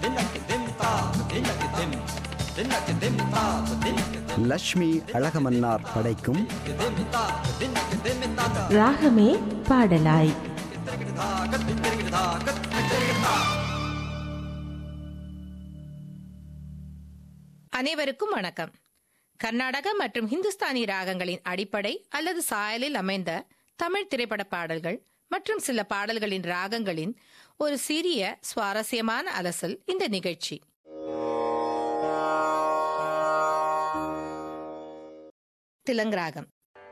லக்ஷ்மி அழகமன்னார் படைக்கும் ராகமே பாடலாய் அனைவருக்கும் வணக்கம் கர்நாடக மற்றும் ஹிந்துஸ்தானி ராகங்களின் அடிப்படை அல்லது சாயலில் அமைந்த தமிழ் திரைப்பட பாடல்கள் மற்றும் சில பாடல்களின் ராகங்களின் ஒரு சிறிய சுவாரஸ்யமான அலசல் இந்த நிகழ்ச்சி திலங் ராகம்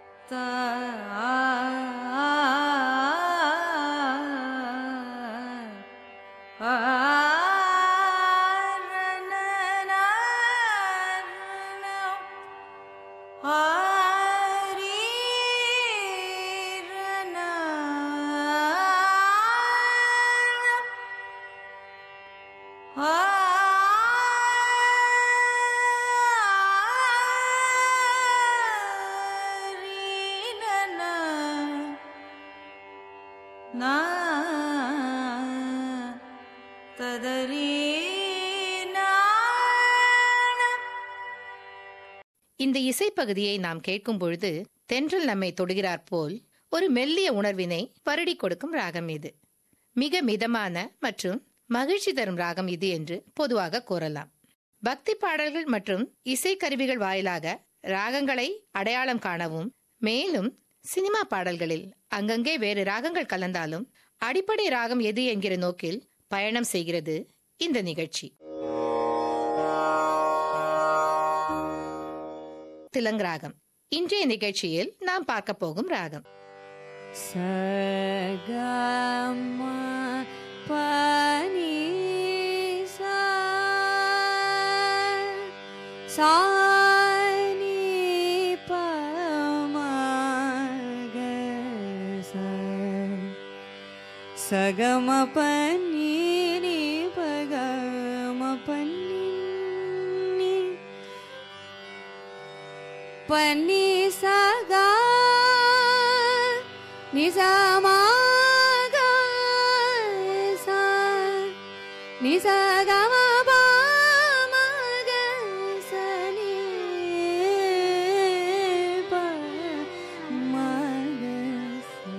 இந்த இசைப்பகுதியை நாம் கேட்கும் பொழுது தென்றல் நம்மை தொடுகிறார் போல் ஒரு மெல்லிய உணர்வினை வருடி கொடுக்கும் ராகம் இது மிக மிதமான மற்றும் மகிழ்ச்சி தரும் ராகம் இது என்று பொதுவாக கூறலாம் பக்தி பாடல்கள் மற்றும் இசைக்கருவிகள் வாயிலாக ராகங்களை அடையாளம் காணவும் மேலும் சினிமா பாடல்களில் அங்கங்கே வேறு ராகங்கள் கலந்தாலும் அடிப்படை ராகம் எது என்கிற நோக்கில் பயணம் செய்கிறது இந்த நிகழ்ச்சி திலங் ராகம் இன்றைய நிகழ்ச்சியில் நாம் பார்க்க போகும் ராகம் சகம பனி சா சானி பமக ச சகம பனி நீ பகம பனி பனி சகா நிசமாக சா நிசகம பாமக சனி பமக ச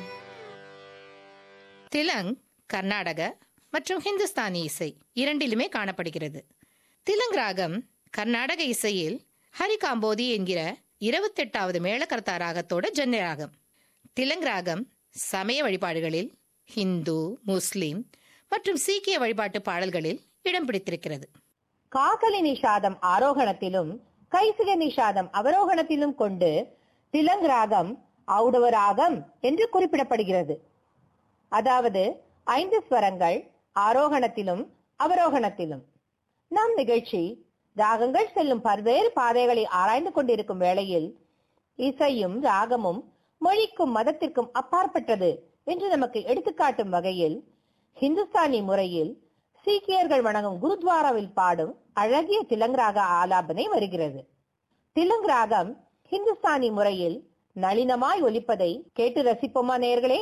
திலங் கர்நாடக மற்றும் ஹிந்துஸ்தானி இசை இரண்டிலுமே காணப்படுகிறது திலங் ராகம் கர்நாடக இசையில் ஹரிகாம்போதி என்கிற இருபத்தெட்டாவது மேளகர்த்தா ராகத்தோட ஜன்ய ராகம் திலங் ராகம் சமய வழிபாடுகளில் ஹிந்து முஸ்லிம் மற்றும் சீக்கிய வழிபாட்டு பாடல்களில் இடம் பிடித்திருக்கிறது காகலி நிஷாதம் ஆரோகணத்திலும் கைசிக நிஷாதம் அவரோகணத்திலும் கொண்டு திலங் ராகம் ஔடவ ராகம் என்று குறிப்பிடப்படுகிறது அதாவது ஐந்து ஸ்வரங்கள் ஆரோகணத்திலும் அவரோகணத்திலும் நம் நிகழ்ச்சி ராகங்கள் செல்லும் பல்வேறு பாதைகளை ஆராய்ந்து கொண்டிருக்கும் வேளையில் இசையும் ராகமும் மொழிக்கும் மதத்திற்கும் அப்பாற்பட்டது என்று நமக்கு எடுத்துக்காட்டும் வகையில் ஹிந்துஸ்தானி முறையில் சீக்கியர்கள் வணங்கும் குருத்வாராவில் பாடும் அழகிய திலங் ராக ஆலாபனை வருகிறது திலங் ராகம் ஹிந்துஸ்தானி முறையில் நளினமாய் ஒலிப்பதை கேட்டு ரசிப்போமா நேயர்களே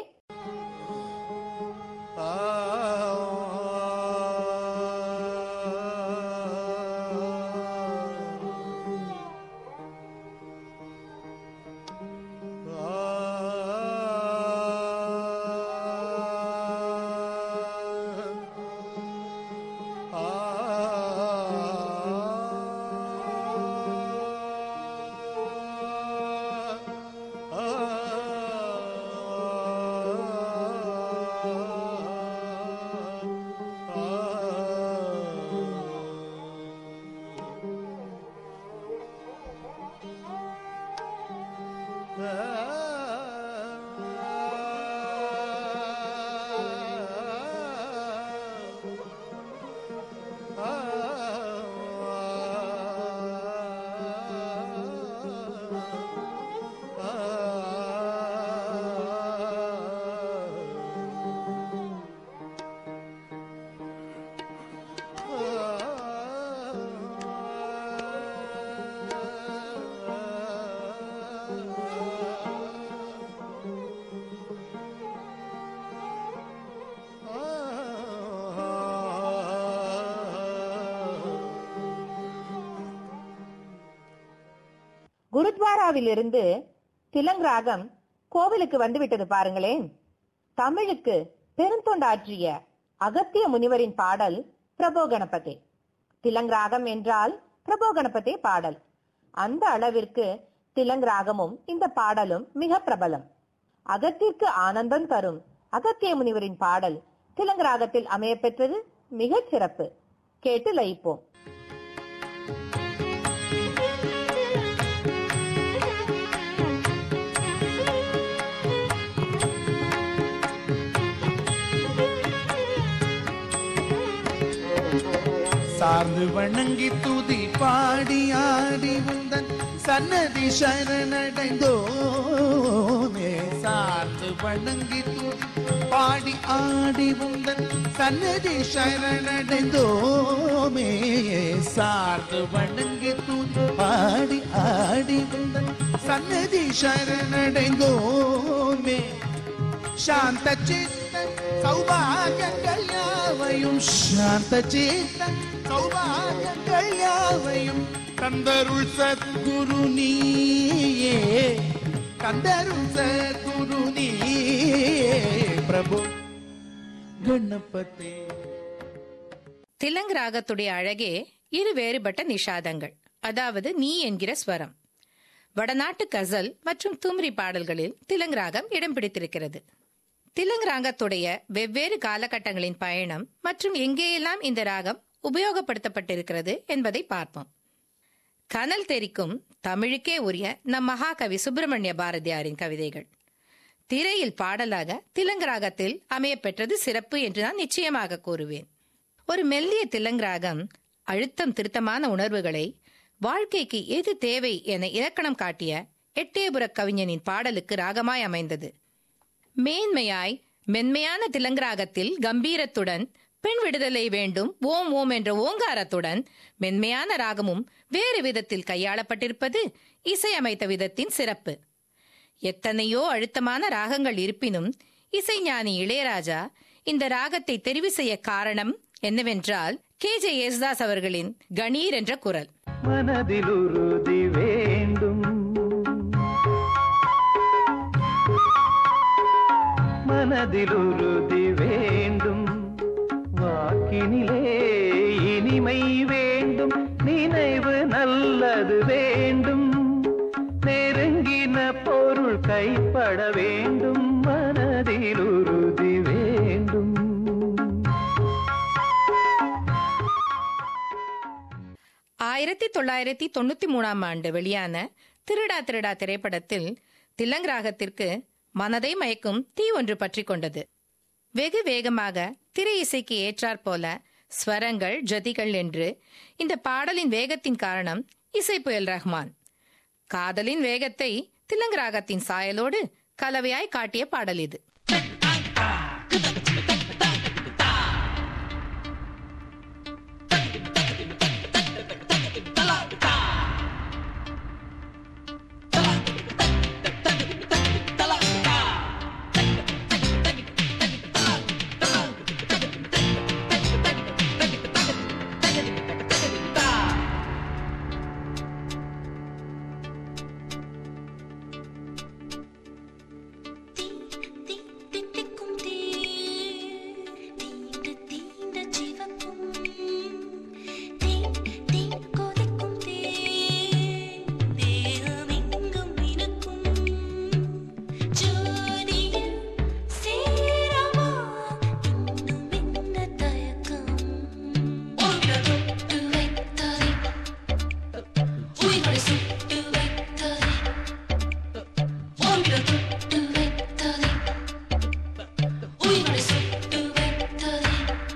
ah குருத்வாராவிலிருந்து திலங் ராகம் கோவிலுக்கு வந்துவிட்டது பாருங்களேன் தமிழுக்கு பெருந்தொண்டாற்றிய அகத்திய முனிவரின் பாடல் பிரபோ கணபதே திலங் ராகம் என்றால் பிரபோ கணபதே பாடல் அந்த அளவிற்கு திலங் ராகமும் இந்த பாடலும் மிக பிரபலம் அகத்திற்கு ஆனந்தம் தரும் அகத்திய முனிவரின் பாடல் திலங் ராகத்தில் அமைய பெற்றது மிகச் சிறப்பு கேட்டு லயிப்போம் சார்ந்து வணங்கி துதி பாடி ஆடி உந்தன் சன்னதி சரணடைந்தோமே சார்ந்து வணங்கி துதி பாடி ஆடி உந்தன் சன்னதி சரணடைந்தோமே சார்ந்து வணங்கி துதி பாடி ஆடி உந்தன் சன்னதி சரணடைந்தோமே ಶಾಂತ ಚಿತ್ತ ಸೌಭಾಗ್ಯங்கள் யாவையும் சாந்த சித்த சௌபாகியங்கள் யாவையும் கந்தருள் சத்குரு நீயே கந்தருள் சத்குரு நீயே பிரபு கணபதே திலங் ராகத்துடைய அழகே இரு வேறுபட்ட நிஷாதங்கள் அதாவது நீ என்கிற ஸ்வரம் வடநாட்டு கசல் மற்றும் தும்ரி பாடல்களில் திலங் ராகம் இடம் பிடித்திருக்கிறது திலங் ராகத்துடைய வெவ்வேறு காலகட்டங்களின் பயணம் மற்றும் எங்கேயெல்லாம் இந்த ராகம் உபயோகப்படுத்தப்பட்டிருக்கிறது என்பதை பார்ப்போம் கனல் தெரிக்கும் தமிழுக்கே உரிய நம் மகாகவி சுப்பிரமணிய பாரதியாரின் கவிதைகள் திரையில் பாடலாக திலங்கு ராகத்தில் அமையப்பெற்றது சிறப்பு என்று நான் நிச்சயமாக கூறுவேன் ஒரு மெல்லிய திலங்கு ராகம் அழுத்தம் திருத்தமான உணர்வுகளை வாழ்க்கைக்கு எது தேவை என இலக்கணம் காட்டிய எட்டயபுர கவிஞனின் பாடலுக்கு ராகமாய் அமைந்தது மேன்மையாய் மென்மையான திலங்கு ராகத்தில் கம்பீரத்துடன் பெண் விடுதலை வேண்டும் ஓம் ஓம் என்ற ஓங்காரத்துடன் மென்மையான ராகமும் வேறு விதத்தில் கையாளப்பட்டிருப்பது இசையமைத்த விதத்தின் சிறப்பு எத்தனையோ அழுத்தமான ராகங்கள் இருப்பினும் இசைஞானி இளையராஜா இந்த ராகத்தை தெரிவு செய்ய காரணம் என்னவென்றால் கே ஜே யேசுதாஸ் அவர்களின் கணீர் என்ற குரல் மனதில் உறுதி வேண்டும் மனதில் உறுதி வேண்டும் வாக்கினிலே இனிமை வேண்டும் நினைவு நல்லது வேண்டும் நெருங்கின பொருள் கைப்பட வேண்டும் மனதில் உறுதி வேண்டும் ஆயிரத்தி தொள்ளாயிரத்தி தொண்ணூத்தி மூணாம் ஆண்டு வெளியான திருடா திருடா திரைப்படத்தில் திலங் ராகத்திற்கு மனதை மயக்கும் தீ ஒன்று பற்றி கொண்டது வெகு வேகமாக திரை இசைக்கு ஏற்றாற் போல ஸ்வரங்கள் ஜதிகள் என்று இந்த பாடலின் வேகத்தின் காரணம் இசை புயல் ரஹ்மான் காதலின் வேகத்தை திலங்கு ராகத்தின் சாயலோடு கலவையாய் காட்டிய பாடல் இது தித்திக்கும் தேர் தீண்ட தீண்ட சிவக்கும் தேன் தேன் கொதிக்கும் தேர் தேகமெங்கும் மினுக்கும் ஜோதியில் சேரவா இன்னும் என்ன தயக்கம் உயிரை தொட்டு வைத்ததை உயிரை சுட்டு வைத்ததை உயிரை தொட்டு வைத்ததை உயிரை சுட்டு வைத்ததை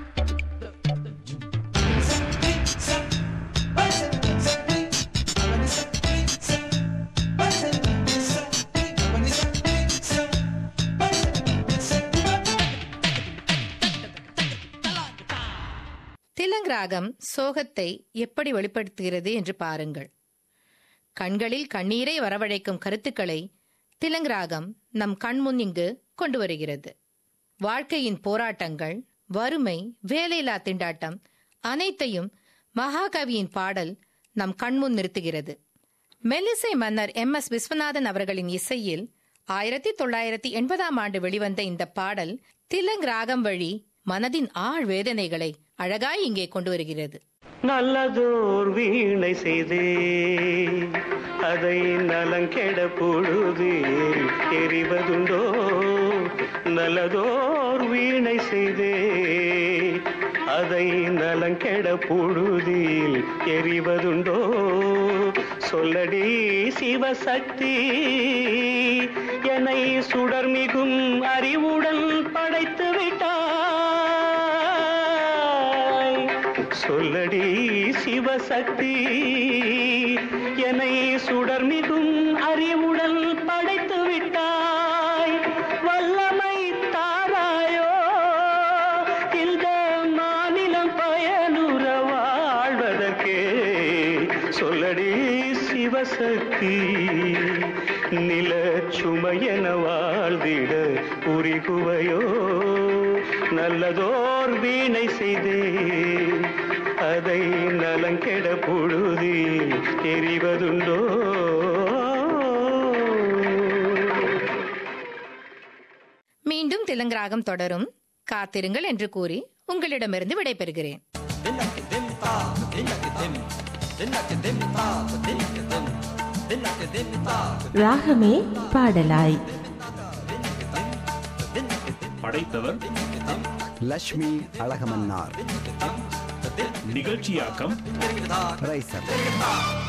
திலங் ராகம் சோகத்தை எப்படி வெளிப்படுத்துகிறது என்று பாருங்கள் கண்களில் கண்ணீரை வரவழைக்கும் கருத்துக்களை திலங் ராகம் நம் கண்முன் இங்கு கொண்டு வருகிறது வாழ்க்கையின் போராட்டங்கள் வறுமை வேலையில்லா திண்டாட்டம் அனைத்தையும் மகாகவியின் பாடல் நம் கண்முன் நிறுத்துகிறது மெல்லிசை மன்னர் எம் எஸ் விஸ்வநாதன் அவர்களின் இசையில் ஆயிரத்தி தொள்ளாயிரத்தி எண்பதாம் ஆண்டு வெளிவந்த இந்த பாடல் திலங் ராகம் வழி மனதின் ஆழ் வேதனைகளை அழகாய் இங்கே கொண்டு வருகிறது நல்லதோர் வீணை செய்தே அதை நலங்கெட பொழுது எறிவதுண்டோ நல்லதோர் வீணை செய்தே அதை நலங்கெட பொழுதில் எறிவதுண்டோ சொல்லடி சிவசக்தி என்னை சுடர்மிகும் அறிவுடன் படைத்து விட்டாய் சொல்லடி சிவசக்தி என்னை சுடர்மிகும் அறிவுடன் படைத்து விட்டாய் வல்லமை தாராயோ இந்த மாநிலம் பயனுற வாழ்வதற்கே சொல்லடி சிவசக்தி நில சுமையென வாழ்ந்திட புரிகுவையோ நல்லதோர் வீணை செய்தே அதை நலங்கெட பொழுதி தெரிவதுண்டோ மீண்டும் திலங் ராகம் தொடரும் காத்திருங்கள் என்று கூறி உங்களிடமிருந்து விடைபெறுகிறேன் ராகமே பாடலாய் படைத்தவர் லக்ஷ்மி அழகமன்னார் நிகழ்ச்சியாக்கம் ரைசர்